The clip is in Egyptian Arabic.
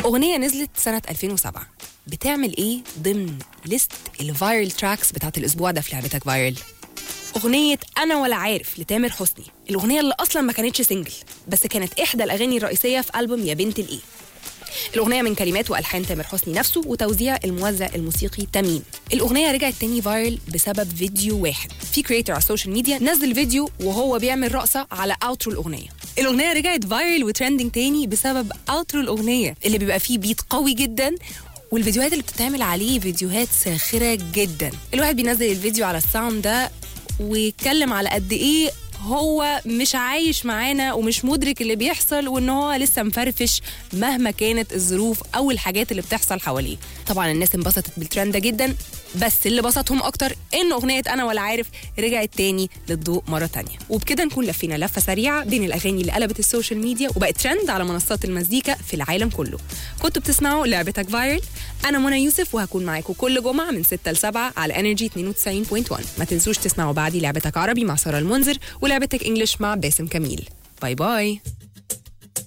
أغنية نزلت سنة 2007 بتعمل إيه ضمن ليست الفايرل تراكس بتاعت الأسبوع ده في لعبتك فايرل أغنية أنا ولا عارف لتامر حسني الأغنية اللي أصلا ما كانتش سنجل بس كانت إحدى الأغاني الرئيسية في ألبوم يا بنت الإيه الأغنية من كلمات وألحان تامر حسني نفسه وتوزيع الموزع الموسيقي تميم الأغنية رجعت تاني فايرل بسبب فيديو واحد في كريتور على السوشيال ميديا نزل فيديو وهو بيعمل رقصة على اوترو الأغنية الأغنية رجعت فايرل وترندنج تاني بسبب اوترو الأغنية اللي بيبقى فيه بيت قوي جدا والفيديوهات اللي بتتعمل عليه فيديوهات ساخرة جدا الواحد بينزل الفيديو على الساوند ده ويتكلم على قد ايه هو مش عايش معانا ومش مدرك اللي بيحصل وان هو لسه مفرفش مهما كانت الظروف او الحاجات اللي بتحصل حواليه طبعا الناس انبسطت بالترند ده جدا بس اللي بسطهم اكتر ان اغنيه انا ولا عارف رجعت تاني للضوء مره تانية وبكده نكون لفينا لفه سريعه بين الاغاني اللي قلبت السوشيال ميديا وبقت ترند على منصات المزيكا في العالم كله كنتوا بتسمعوا لعبتك فايرل انا منى يوسف وهكون معاكم كل جمعه من 6 ل 7 على انرجي 92.1 ما تنسوش تسمعوا بعدي لعبتك عربي مع ساره المنذر ولعبتك انجلش مع باسم كميل باي باي